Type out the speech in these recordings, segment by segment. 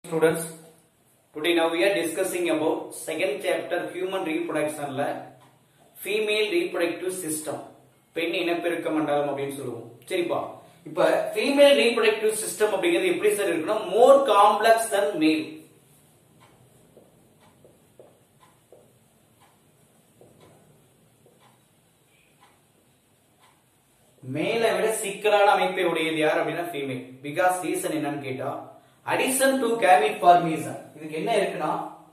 Students, today now we are discussing about second chapter human reproduction ல female reproductive system பெண் இனப்பெருக்க மண்டலம் அப்படின்னு சொல்லுவோம் சரிப்பா இப்ப female reproductive system அப்படிங்கிறது எப்படி சார் இருக்குன்னா more complex than male மேலை விட சிக்கலான அமைப்பை உடையது யார் அப்படின்னா ஃபீமேல் பிகாஸ் ரீசன் என்னன்னு கேட்டா அடிஷன் டு கேமிட் ஃபார்மேஷன் இதுக்கு என்ன இருக்குன்னா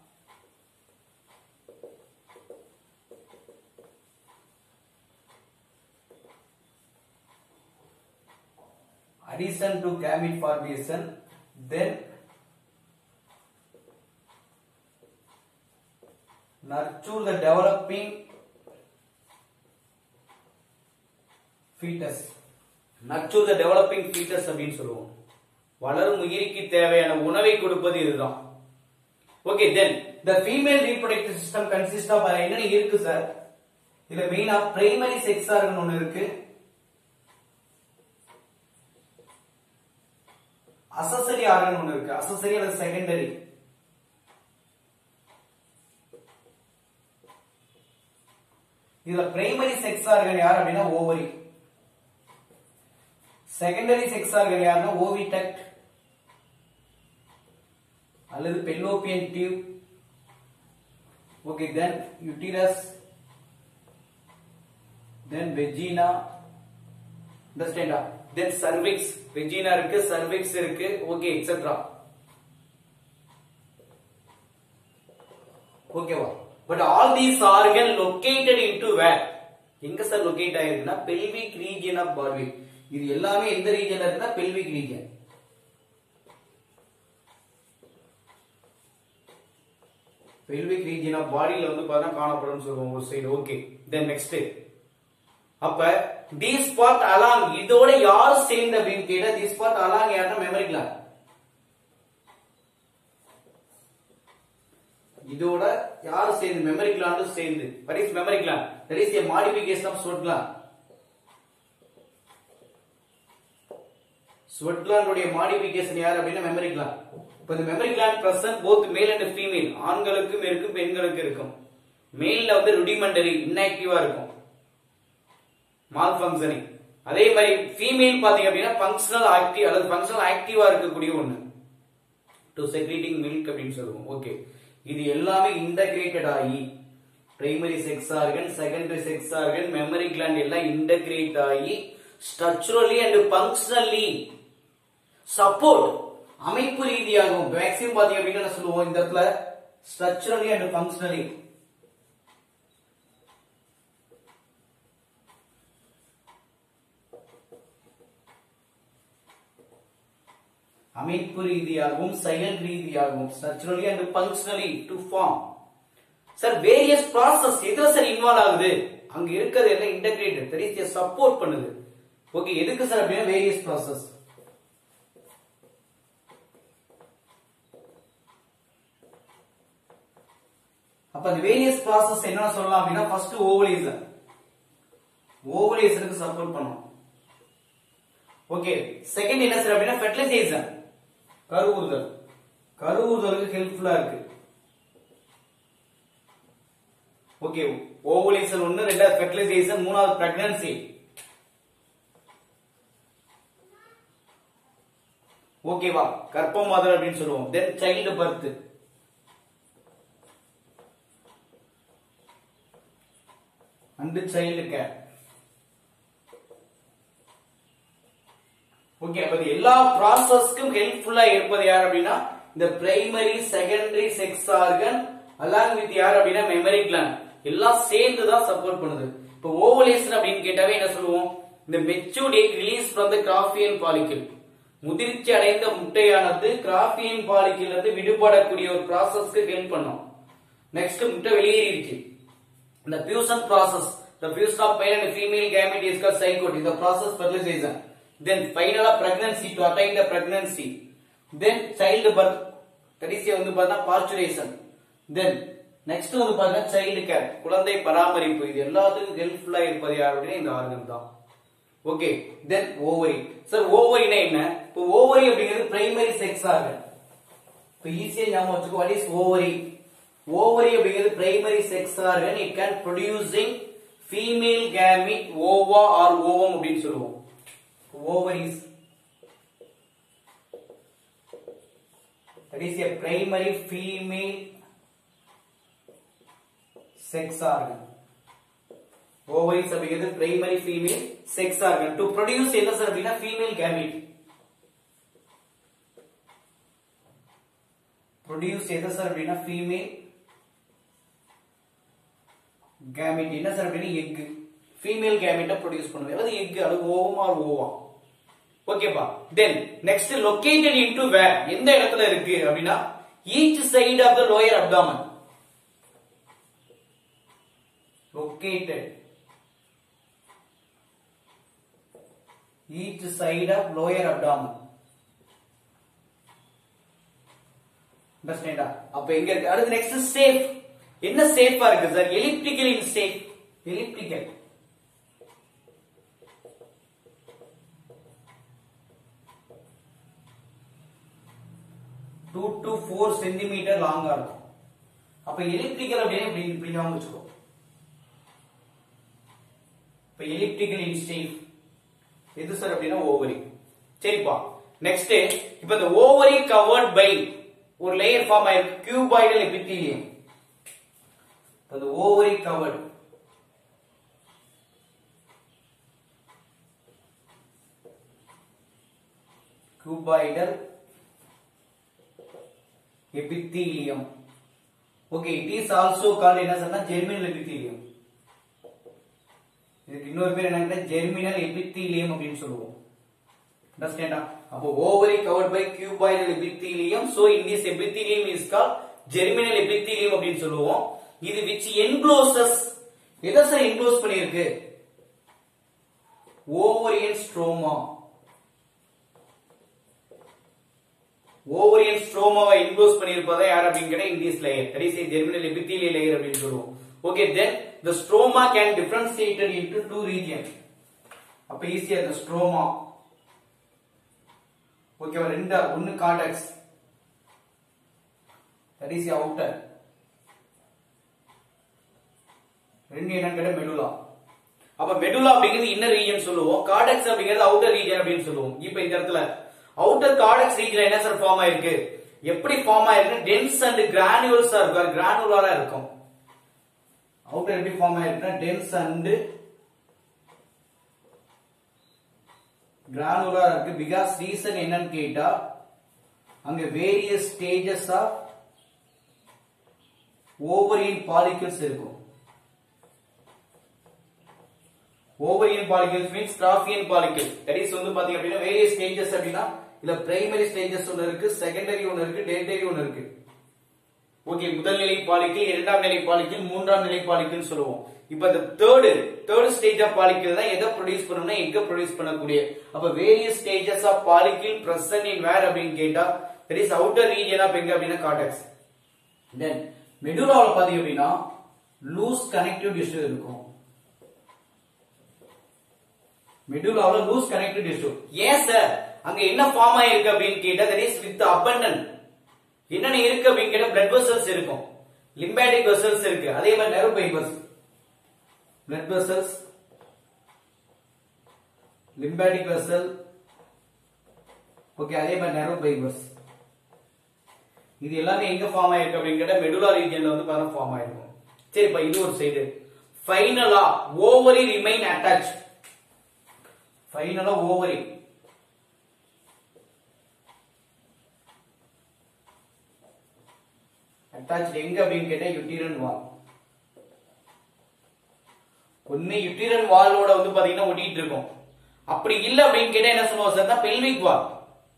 addition to gamete formation then nurture the developing fetus nurture the developing fetus அப்படின்னு சொல்லுவோம் வளரும் உயிரிக்கு தேவையான உணவை கொடுப்பது இதுதான் okay then the female reproductive system consists of என்னென்ன இருக்கு சார் இதுல மெயினா பிரைமரி செக்ஸ் ஆர்கன் ஒன்னு இருக்கு அசசரி ஆர்கன் ஒன்னு இருக்கு அசசரி அல்லது செகண்டரி இதுல பிரைமரி செக்ஸ் ஆர்கன் யார் அப்படின்னா ஓவரி செகண்டரி செக்ஸ் ஆர்கன் யாருன்னா ஓவிடக்ட் அல்லது fallopian tube okay then uterus then vagina அண்டர்ஸ்டாண்டா தென் சர்விக்ஸ் வெஜினா இருக்கு சர்விக்ஸ் இருக்கு ஓகே எக்ஸெட்ரா ஓகேவா but all these organ located into where எங்க சார் லொகேட் ஆயிருக்குன்னா பெல்விக் ரீஜியன் ஆஃப் பார்வி இது எல்லாமே எந்த ரீஜன்ல இருக்குன்னா pelvic region pelvic region of பாடியில வந்து பார்த்தா காணப்படும் சொல்லுவோம் ஒரு சைடு ஓகே தென் நெக்ஸ்ட் அப்ப தீஸ் பார்ட் அலாங் இதோட யார் சேர்ந்து அப்படின்னு கேட்டா தீஸ் பார்ட் அலாங் யாருன்னா மெமரி கிளான் இதோட யார் சேர்ந்து மெமரி கிளாண்டும் சேர்ந்து what is mammary gland that is a modification of sweat gland sweat gland உடைய modification யார் அப்படின்னா மெமரி கிளான் இப்ப இந்த mammary gland present both male and female ஆண்களுக்கும் இருக்கும் பெண்களுக்கும் இருக்கும் மேல்ல வந்து ருடிமெண்டரி இன்ஆக்டிவா இருக்கும் மால் ஃபங்க்ஷனிங் அதே மாதிரி ஃபீமேல் பாத்தீங்க அப்படின்னா ஃபங்க்ஷனல் ஆக்டிவ் அல்லது ஃபங்க்ஷனல் ஆக்டிவா இருக்கக்கூடிய ஒண்ணு டு செக்ரீட்டிங் மில்க் அப்படின்னு சொல்லுவோம் ஓகே இது எல்லாமே இன்டகிரேட்டட் ஆகி primary sex organ secondary sex organ mammary gland எல்லாம் இன்டகிரேட் ஆகி ஸ்ட்ரக்சரலி அண்ட் ஃபங்க்ஷனலி சப்போர்ட் அமைப்பு ரீதியாகவும் மேக்ஸிமம் பாத்தீங்க அப்படின்னா என்ன சொல்லுவோம் இந்த இடத்துல ஸ்ட்ரக்சரலி அண்ட் ஃபங்க்ஷனலி அமைப்பு ரீதியாகவும் செயல் ரீதியாகவும் structurally and functionally to form sir various process எதுல சார் இன்வால்வ் ஆகுது அங்க இருக்கிறது எல்லாம் இன்டகிரேட்டட் தெரிய சப்போர்ட் பண்ணுது ஓகே எதுக்கு சார் அப்படின்னா வேரியஸ் ப்ராசஸ் அப்ப அந்த வேரியஸ் ப்ராசஸ் என்ன சொல்லலாம் அப்படின்னா ஃபர்ஸ்ட் ஓவலேசன் ஓவலேசனுக்கு சப்போர்ட் பண்ணும் ஓகே செகண்ட் என்ன சார் அப்படின்னா ஃபெர்டிலைசேஷன் கருவுறுதல் கருவுறுதலுக்கு ஹெல்ப்ஃபுல்லா இருக்கு ஓகே ஓவலேஷன் ஒன்னு ரெண்டாவது ஃபெர்டிலைசேஷன் மூணாவது பிரெக்னன்சி ஓகேவா கர்ப்பமாதல் அப்படின்னு சொல்லுவோம் then child birth and child care okay அப்ப இது எல்லா ப்ராசஸ்க்கும் ஹெல்ப்ஃபுல்லா இருப்பது யார் அப்படின்னா இந்த primary secondary sex organ along with யார் அப்படின்னா மெமரி கிளாண்ட் எல்லாம் சேர்ந்து தான் சப்போர்ட் பண்ணுது இப்போ ஓவலேஷன் அப்படின்னு கேட்டாவே என்ன சொல்லுவோம் இந்த matured egg release from the Graafian follicle முதிர்ச்சி அடைந்த முட்டையானது கிராஃபியன் பாலிக்கிள் இருந்து விடுபடக்கூடிய ஒரு ப்ராசஸ்க்கு ஹெல்ப் பண்ணும் நெக்ஸ்ட் முட்டை வெளியேறிடுச்சு இந்த fusion process the fusion of male and female gamete is called zygote இந்த process fertilization then final pregnancy to attain the pregnancy then child birth கடைசியா வந்து பார்த்தா பார்ச்சுரேஷன் then next வந்து பார்த்தா child care குழந்தை பராமரிப்பு இது எல்லாத்துக்கும் ஹெல்ப்ஃபுல்லா இருப்பது யார் அப்படின்னா இந்த ஆர்கன் தான் ஓகே தென் ஓவரி சார் ஓவரினா என்ன இப்போ ஓவரி அப்படிங்கிறது பிரைமரி செக்ஸ் ஆர்கன் இப்போ ஈஸியா ஞாபகம் வச்சுக்கோ வாட் இஸ் ஓவரி ஓவரி அப்படிங்கிறது primary sex organ it can producing female gamete ova or ovum அப்படின்னு சொல்லுவோம் ovaries that is a primary female sex organ ovaries அப்படிங்கிறது primary female sex organ to produce என்ன sir அப்படின்னா female gamete produce எது சார் அப்படின்னா female gamete என்ன sir அப்படின்னா எக் female gamete ப்ரொடியூஸ் பண்ணுது அதாவது எக் அது ஓவம் ஆர் ஓவா ஓகேப்பா then next located into where எந்த இடத்துல இருக்கு அப்படின்னா each side of the lower abdomen located each side of lower abdomen அண்டர்ஸ்டாண்டா அப்ப எங்க இருக்கு அடுத்து நெக்ஸ்ட் சேஃப் என்ன சேஃபா இருக்கு சார் elliptical in shape elliptical two to four centimetre லாங்கா இருக்கும் அப்ப எலிப்டிக்கல் அப்படின்னு இப்படி இப்படி ஞாபகம் வச்சுக்கோ இப்ப எலிப்டிக்கல் இன் சேஃப் எது சார் அப்படின்னா ஓவரி சரிப்பா நெக்ஸ்ட் இப்ப இந்த ஓவரி கவர்ட் பை ஒரு லேயர் ஃபார்ம் ஆயிருக்கு cuboidal epithelium the ovary covered cuboidal epithelium okay it is also called என்ன சொன்னா germinal epithelium இதுக்கு இன்னொரு பேர் என்னன்னா germinal epithelium அப்படின்னு சொல்லுவோம் அண்டர்ஸ்டாண்டா அப்போ ovary covered by cuboidal epithelium so in this epithelium is called germinal epithelium அப்படின்னு சொல்லுவோம் இது which encloses எதை சார் என்க்ளோஸ் பண்ணியிருக்கு ஓவரியன் ஸ்ட்ரோமா ஓவரியன் ஸ்ட்ரோமாவை என்க்ளோஸ் பண்ணியிருப்பதை யார் அப்படின்னு கேட்டா in this layer that is a germinal epithelial layer அப்படின்னு சொல்லுவோம் okay then the stroma can differentiated into two regions அப்ப ஈஸியா இந்த ஸ்ட்ரோமா ஓகேவா ரெண்டா ஒன்னு கார்டெக்ஸ் தட் இஸ் அவுட்டர் ரெண்டு என்னன்னு கேட்டா மெடுலா அப்ப மெடுலா அப்படிங்கிறது இன்னர் ரீஜன் சொல்லுவோம் கார்டெக்ஸ் அப்படிங்கிறது அவுட்டர் ரீஜன் அப்படின்னு சொல்லுவோம் இப்போ இந்த இடத்துல அவுட்டர் கார்டெக்ஸ் ரீஜன் என்ன சார் ஃபார்ம் ஆயிருக்கு எப்படி ஃபார்ம் ஆயிருக்கு டென்ஸ் அண்ட் கிரானுவல்ஸா இருக்கும் கிரானுலரா இருக்கும் அவுட்டர் எப்படி ஃபார்ம் ஆயிருக்குன்னா டென்ஸ் அண்ட் கிரானுலரா இருக்கு பிகாஸ் ரீசன் என்னன்னு கேட்டா அங்க various stages of ovarian follicles இருக்கும் ovarian follicles means Graafian follicle that is வந்து பாத்தீங்க அப்படின்னா வேரியஸ் ஸ்டேஜஸ் அப்படின்னா இதுல பிரைமரி ஸ்டேஜஸ் ஒன்னு இருக்கு செகண்டரி ஒன்னு இருக்கு டெரிட்டரி ஒன்னு இருக்கு ஓகே முதல் நிலை பாலிக்கல் இரண்டாம் நிலை பாலிக்கல் மூன்றாம் நிலை பாலிக்கல் சொல்லுவோம் இப்ப இந்த third third stage of follicle தான் எதை ப்ரொடியூஸ் பண்ணணும்னா எங்க ப்ரொடியூஸ் பண்ணக்கூடிய அப்ப various stages of follicle present in where அப்படின்னு கேட்டா that is outer region of எங்க அப்படின்னா கார்டெக்ஸ் தென் மெடுலால பாத்தீங்க அப்படின்னா லூஸ் கனெக்டிவ் டிஷ்யூ இருக்கும் மெடுலால லூஸ் கனெக்டிவ் டிஷ்யூ ஏன் சார் அங்க என்ன ஃபார்ம் ஆயிருக்கு அப்படின்னு கேட்டா தட் இஸ் வித் abundant என்னென்ன இருக்கு அப்படின்னு கேட்டா blood vessels இருக்கும் லிம்பாட்டிக் vessels இருக்கு அதே மாதிரி nerve fibers blood vessels lymphatic vessel okay அதே மாதிரி nerve fibers இது எல்லாமே எங்க ஃபார்ம் ஆயிருக்கு அப்படின்னு கேட்டா மெடுலா ரீஜன்ல வந்து பாருங்க ஃபார்ம் ஆயிருக்கும் சரிப்பா இது ஒரு சைடு ஃபைனலா ஓவரி ரிமைன் அட்டாச் ஃபைனலா ஓவரி அட்டாச் எங்க அப்படின்னு கேட்டா யுட்டிரன் வால் ஒண்ணு யுட்டிரன் வாலோட வந்து பாத்தீங்கன்னா ஒட்டிட்டு இருக்கும் அப்படி இல்ல அப்படின்னு கேட்டா என்ன சொல்லுவோம் சார் பெல்விக் வால்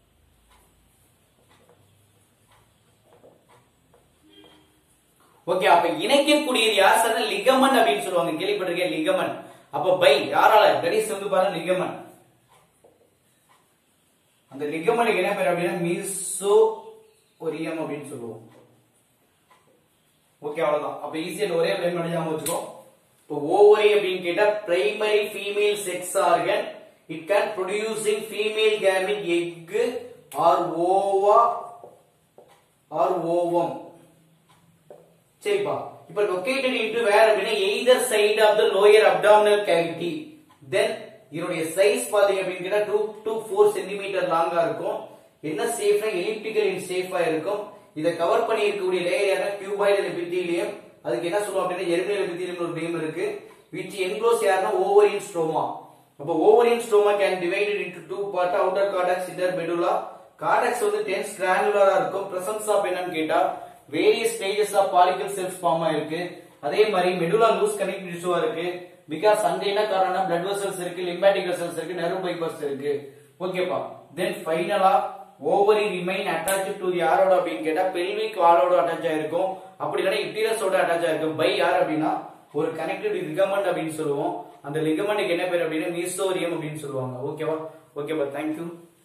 ஓகே அப்ப இணைக்கக்கூடியது யார் சார் லிகமன் அப்படின்னு சொல்லுவாங்க கேள்விப்பட்டிருக்கேன் லிகமன் அப்ப பை யாரால கடைசி வந்து பாருங்க லிகமன் அந்த லிகமனுக்கு என்ன பேர் அப்படின்னா மீசோ ஒரியம் அப்படின்னு சொல்லுவோம் ஓகே அவ்வளவுதான் அப்ப ஈஸியா ஒரே டைம் ஞாபகம் வச்சுக்கோ இப்போ ஓவரி அப்படின்னு கேட்டா primary female sex organ it can producing female gamete egg or ova or ovum சரிப்பா இப்ப லொகேட்டட் இன்டு வேர் அப்படின்னா either side of the lower abdominal cavity then இதனுடைய சைஸ் பாத்தீங்க அப்படின்னு கேட்டா டூ டு ஃபோர் சென்டிமீட்டர் லாங்கா இருக்கும் என்ன சேஃப்னா எலிப்டிக்கல் இன் சேஃபா இருக்கும் இதை கவர் பண்ணி இருக்கக்கூடிய லேயர் யாரா கியூபாய்டு எபித்தீலியம் அதுக்கு என்ன சொல்லுவோம் அப்படின்னா எர்மினல் எபித்தீலியம் ஒரு நேம் இருக்கு விச் என்க்ளோஸ் யாருன்னா ஓவரின் ஸ்ட்ரோமா அப்ப ovarian stroma can divided into two part outer cortex inner medulla cortex வந்து டென்ஸ் கிரானுலரா இருக்கும் பிரசன்ஸ் ஆஃப் என்னன்னு கேட்டா various stages of follicle cells form ஆயிருக்கு அதே மாதிரி மெடுலா லூஸ் கனெக்டிவ் டிஷ்யூவா இருக்கு பிகாஸ் அங்க என்ன காரணம் பிளட் வெசல்ஸ் இருக்கு லிம்பாட்டிக் வெசல்ஸ் இருக்கு நர்வ் ஃபைபர்ஸ் இருக்கு ஓகேப்பா தென் ஃபைனலா ஓவரி ரிமைன் அட்டாச் டு யாரோட அப்படின்னு கேட்டா பெல்விக் வாலோட அட்டாச் ஆயிருக்கும் அப்படி இல்லைன்னா இட்டீரஸோட அட்டாச் ஆயிருக்கும் பை யார் அப்படின்னா ஒரு கனெக்டட் லிகமெண்ட் அப்படின்னு சொல்லுவோம் அந்த லிகமெண்ட்டுக்கு என்ன பேர் அப்படின்னா மீசோரியம் அப்படின்னு சொல்லுவாங்க ஓகேவா ஓகேப்பா தேங்க்யூ